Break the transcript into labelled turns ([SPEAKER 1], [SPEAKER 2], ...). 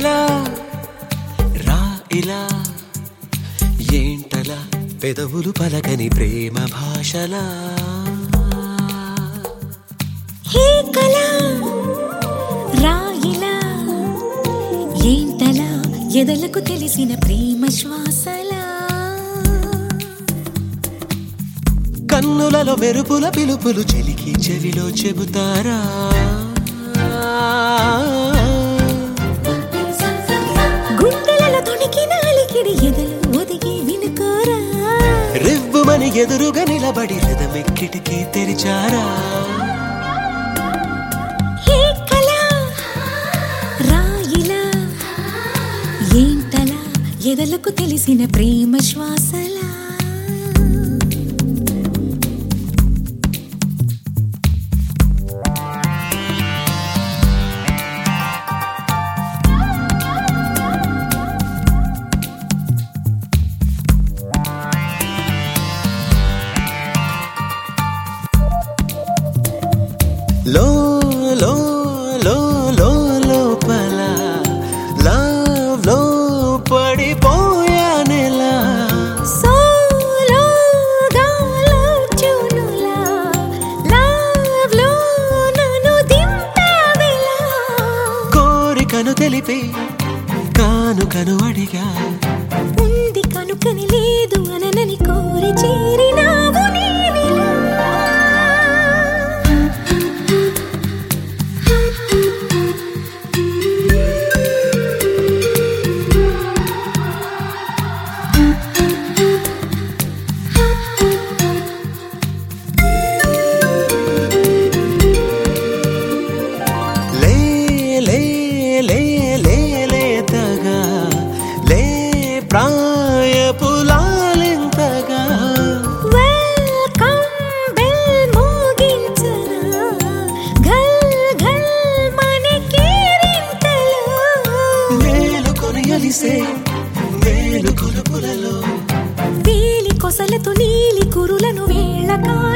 [SPEAKER 1] కలా రా ఇలా ఏంటలా పెదవులు పలకని ప్రేమ భాషలా
[SPEAKER 2] హే కళా రాయిలా ఏంటలా ఎదలకు తెలిసిన ప్రేమ శ్వాసలా
[SPEAKER 1] కన్నులలో మెరుపుల పిలుపులు చెలికి చెవిలో చెబుతారా
[SPEAKER 2] గుండెలలో తొణికి నాలికిడి ఎదలు ఒదిగి వినుకోరా
[SPEAKER 1] రివ్వుమని ఎదురుగా నిలబడి రథమెక్కిటికి తెరిచారా
[SPEAKER 2] హే కళా రాయిలా ఏంటలా ఎదలకు తెలిసిన ప్రేమ శ్వాసలా
[SPEAKER 1] లో లో లో లో లోపల లవ్ లో పడిపోయానెలా
[SPEAKER 2] సోలోగా లవ్ చూనులా లవ్ లో నన్ను దింపావిలా
[SPEAKER 1] కోరికను తెలిపి కానుకను అడిగా
[SPEAKER 2] ఉంది కనుకని లేదు అననని కోరి చేరినావు నీవిలా
[SPEAKER 1] లే లే లే లే లేతగా లే ప్రాయపు లాలింతగా
[SPEAKER 2] వెల్కమ్ బెల్ మోగించరా గల్ గల్ మనకేరింతలా
[SPEAKER 1] మేలుకొని అలిసే మేలు కొలుపులలో
[SPEAKER 2] వేలి కొసలతో నీలి కురులను వేళ